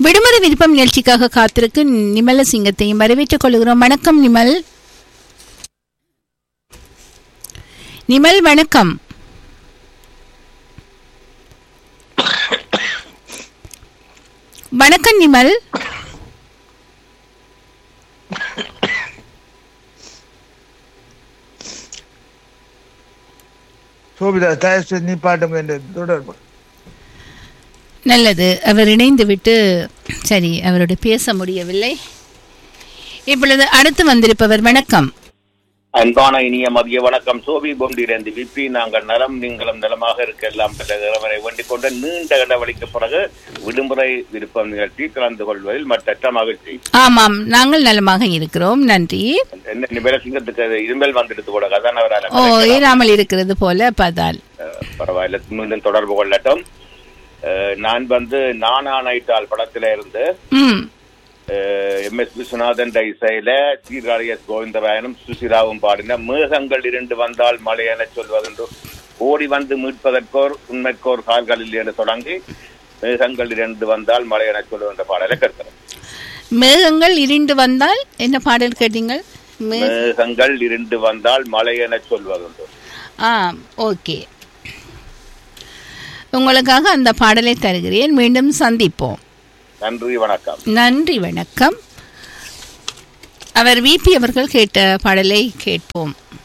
விடுமுறை விருப்பம் நிகழ்ச்சிக்காக காத்திருக்கு நிமல சிங்கத்தையும் வரவேற்றுக் கொள்கிறோம் வணக்கம் நிமல் நிமல் வணக்கம் வணக்கம் நிமல் சோபிதா தயவு செய்து நீ பாட்டும் என்று தொடர்பு நல்லது அவர் இணைந்து விட்டு சரி அவரோட பேச முடியவில்லை இப்பொழுது அடுத்து வந்திருப்பவர் வணக்கம் அன்பான இனிய மதிய வணக்கம் சோபி பொண்டிலிருந்து விப்பி நாங்கள் நலம் நீங்களும் நலமாக இருக்க எல்லாம் பெற்ற இறைவனை வேண்டிக் கொண்டு நீண்ட இடவெளிக்கு பிறகு விடுமுறை விருப்பம் நிகழ்ச்சி கலந்து கொள்வதில் மற்ற மகிழ்ச்சி ஆமாம் நாங்கள் நலமாக இருக்கிறோம் நன்றி என்ன நிமிட சிங்கத்துக்கு இரும்பல் வந்துடுது கூட கதான் அவரால் ஓ ஏறாமல் இருக்கிறது போல பதால் பரவாயில்ல மீண்டும் தொடர்பு கொள்ளட்டும் அஹ், நான் வந்து நானா நைட்டால் படத்தில இருந்து ம் எம் எஸ் விஸ்வநாதன் இசையில சீர்காழி எஸ் கோவிந்தராயனும் சுசிராவும் பாடின மேகங்கள் இரண்டு வந்தால் மழை என சொல்வதென்று ஓடி வந்து மீட்பதற்கோர் உண்மைக்கோர் கால்களில் என்று தொடங்கி மேகங்கள் இரண்டு வந்தால் மழை என சொல்லுகின்ற பாடலை கற்கிறேன் மேகங்கள் இருண்டு வந்தால் என்ன பாடல் கேட்டீங்கள் மே மேகங்கள் இரண்டு வந்தால் மழை என சொல்வதுண்டு ஆ ஓகே உங்களுக்காக அந்த பாடலை தருகிறேன் மீண்டும் சந்திப்போம் நன்றி வணக்கம் நன்றி வணக்கம் அவர் விபி அவர்கள் கேட்ட பாடலை கேட்போம்